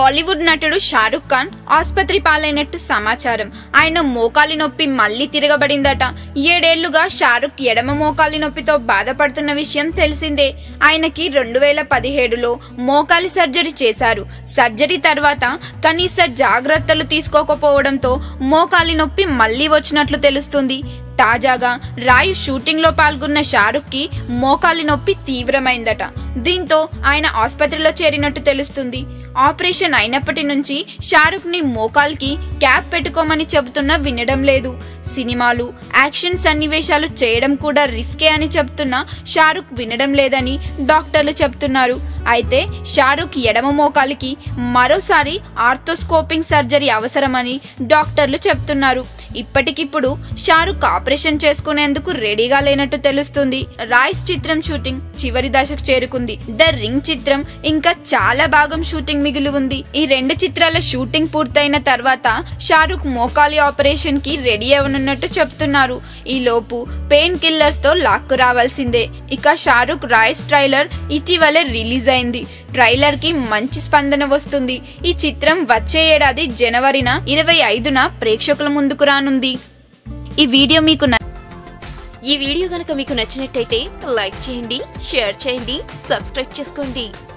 బాలీవుడ్ నటుడు షారుఖ్ ఖాన్ ఆసుపత్రి పాలైనట్టు సమాచారం ఆయన మోకాలి నొప్పి మళ్ళీ తిరగబడిందట ఏడేళ్లుగా షారుఖ్ ఎడమ మోకాలి నొప్పితో బాధపడుతున్న విషయం తెలిసిందే ఆయనకి రెండు వేల పదిహేడులో మోకాలి సర్జరీ చేశారు సర్జరీ తర్వాత కనీస జాగ్రత్తలు తీసుకోకపోవడంతో మోకాలి నొప్పి మళ్ళీ వచ్చినట్లు తెలుస్తుంది తాజాగా రాయు షూటింగ్ లో పాల్గొన్న షారుఖ్ కి మోకాలి నొప్పి తీవ్రమైందట దీంతో ఆయన ఆసుపత్రిలో చేరినట్టు తెలుస్తుంది ఆపరేషన్ అయినప్పటి నుంచి షారుఖ్ ని మోకాల్కి క్యాప్ పెట్టుకోమని చెబుతున్నా వినడం లేదు సినిమాలు యాక్షన్ సన్నివేశాలు చేయడం కూడా రిస్కే అని చెప్తున్నా షారుఖ్ వినడం లేదని డాక్టర్లు చెప్తున్నారు అయితే షారుఖ్ ఎడమ మోకాలికి మరోసారి ఆర్థోస్కోపింగ్ సర్జరీ అవసరమని డాక్టర్లు చెప్తున్నారు ఇప్పటికిప్పుడు షారుఖ్ ఆపరేషన్ చేసుకునేందుకు రెడీగా లేనట్టు తెలుస్తుంది రాయ్స్ చిత్రం షూటింగ్ చివరి దశకు చేరుకుంది ద రింగ్ చిత్రం ఇంకా చాలా భాగం షూటింగ్ మిగిలి ఉంది ఈ రెండు చిత్రాల షూటింగ్ పూర్తయిన తర్వాత షారుఖ్ మోకాలి ఆపరేషన్ కి రెడీ అవనున్నట్టు చెప్తున్నారు ఈ లోపు పెయిన్ కిల్లర్స్ తో లాక్కు రావాల్సిందే ఇక షారుఖ్ రాయ్స్ ట్రైలర్ ఇటీవలే రిలీజ్ అయింది ట్రైలర్ కి మంచి స్పందన వస్తుంది ఈ చిత్రం వచ్చే ఏడాది జనవరిన ఇరవై ఐదున ప్రేక్షకుల ముందుకు రానుంది ఈ వీడియో మీకు న- ఈ వీడియో గనక మీకు నచ్చినట్టయితే లైక్ చేయండి షేర్ చేయండి సబ్స్క్రైబ్ చేసుకోండి